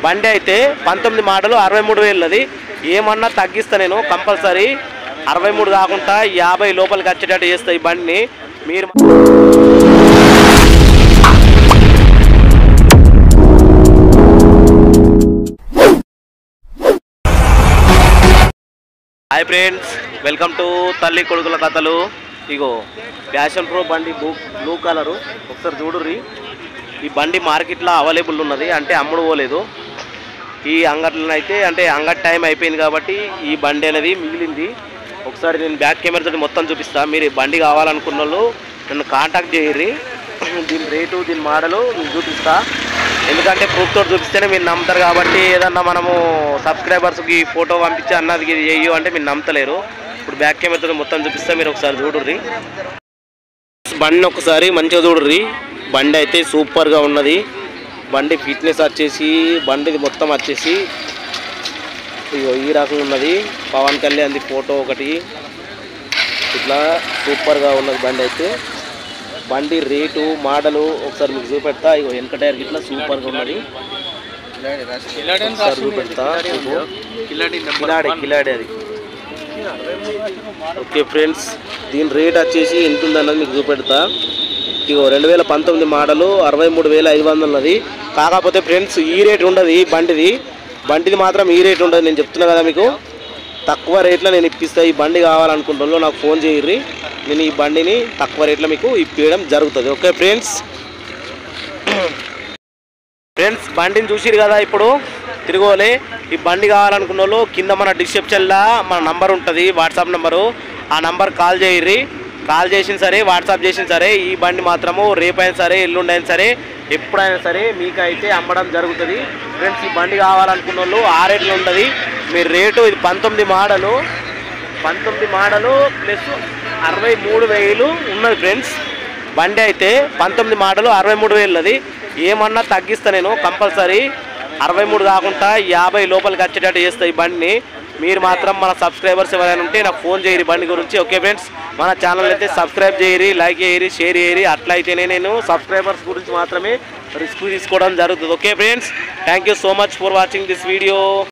బండి అయితే పంతొమ్మిది మోడలు అరవై మూడు వేలది ఏమన్నా తగ్గిస్తా నేను కంపల్సరీ అరవై మూడు కాకుండా యాభై లోపలికి వచ్చేటట్టు చేస్తా ఈ బండిని మీరు హాయ్ ఫ్రెండ్స్ వెల్కమ్ టు తల్లి కొడుకుల కథలు ఇగో ప్యాషన్ ప్రో బండి బ్లూ బ్లూ కలరు ఒకసారి చూడుర్రి ఈ బండి మార్కెట్లో అవైలబుల్ ఉన్నది అంటే అమ్ముడు పోలేదు ఈ అంగట్లో అయితే అంటే అంగడి టైం అయిపోయింది కాబట్టి ఈ బండి అనేది మిగిలింది ఒకసారి నేను బ్యాక్ కెమెరా తోటి మొత్తం చూపిస్తా మీరు ఈ బండి కావాలనుకున్న వాళ్ళు నన్ను కాంటాక్ట్ చేయర్రి దీని రేటు దీని మోడలు నేను చూపిస్తా ఎందుకంటే ప్రూఫ్ తోటి చూపిస్తేనే మీరు నమ్ముతారు కాబట్టి ఏదన్నా మనము సబ్స్క్రైబర్స్కి ఫోటో పంపించి అన్నది ఇది చెయ్యు అంటే మీరు నమ్మతలేరు ఇప్పుడు బ్యాక్ కెమెరా తోటి మొత్తం చూపిస్తా మీరు ఒకసారి చూడుర్రి బండి ఒకసారి మంచిగా చూడుర్రి బండి అయితే సూపర్గా ఉన్నది బండి ఫిట్నెస్ వచ్చేసి బండిది మొత్తం వచ్చేసి ఇగో ఈ రకంగా ఉన్నది పవన్ కళ్యాణ్ది ఫోటో ఒకటి ఇట్లా సూపర్గా ఉన్నది బండి అయితే బండి రేటు మోడలు ఒకసారి మీకు చూపెడతా ఇగో వెనక టైర్ ఇట్లా సూపర్గా ఉన్నది ఒకసారి చూపెడతా ఇగో. కిలాడి కిలాడి అది ఓకే ఫ్రెండ్స్ దీని రేట్ వచ్చేసి ఎంత ఉందన్నది మీకు చూపెడతా ఇగో రెండు వేల పంతొమ్మిది మోడలు అరవై మూడు వేల ఐదు వందలు ఉన్నది కాకపోతే ఫ్రెండ్స్ ఈ రేట్ ఉండదు ఈ బండిది బండిది మాత్రం ఈ రేట్ ఉండదు నేను చెప్తున్నా కదా మీకు తక్కువ రేట్లో నేను ఇప్పిస్తా ఈ బండి కావాలనుకుంటున్నా నాకు ఫోన్ చేయర్రి నేను ఈ బండిని తక్కువ రేట్లో మీకు ఇప్పించడం జరుగుతుంది ఓకే ఫ్రెండ్స్ ఫ్రెండ్స్ బండిని చూసిరు కదా ఇప్పుడు తిరగోలే ఈ బండి కావాలనుకున్న వాళ్ళు కింద మన డిస్క్రిప్షన్లో మన నంబర్ ఉంటుంది వాట్సాప్ నెంబరు ఆ నంబర్ కాల్ చేయర్రి కాల్ చేసిన సరే వాట్సాప్ చేసిన సరే ఈ బండి మాత్రము రేపైనా సరే ఎల్లుండి అయినా సరే ఎప్పుడైనా సరే మీకు అయితే అమ్మడం జరుగుతుంది ఫ్రెండ్స్ ఈ బండి కావాలనుకున్న వాళ్ళు ఆ రేట్లో ఉంటుంది మీరు రేటు ఇది పంతొమ్మిది మోడలు పంతొమ్మిది మోడలు ప్లస్ అరవై మూడు వేలు ఉన్నది ఫ్రెండ్స్ బండి అయితే పంతొమ్మిది మోడలు అరవై మూడు వేలది ఏమన్నా తగ్గిస్తా నేను కంపల్సరీ అరవై మూడు కాకుండా యాభై లోపలికి వచ్చేటట్టు చేస్తా ఈ బండిని మీరు మాత్రం మన సబ్స్క్రైబర్స్ ఎవరైనా ఉంటే నాకు ఫోన్ చేయరి బండి గురించి ఓకే ఫ్రెండ్స్ మన ఛానల్ అయితే సబ్స్క్రైబ్ చేయరి లైక్ చేయరి షేర్ చేయరి అట్లయితేనే నేను సబ్స్క్రైబర్స్ గురించి మాత్రమే రిస్క్ తీసుకోవడం జరుగుతుంది okay friends thank you so much for watching this video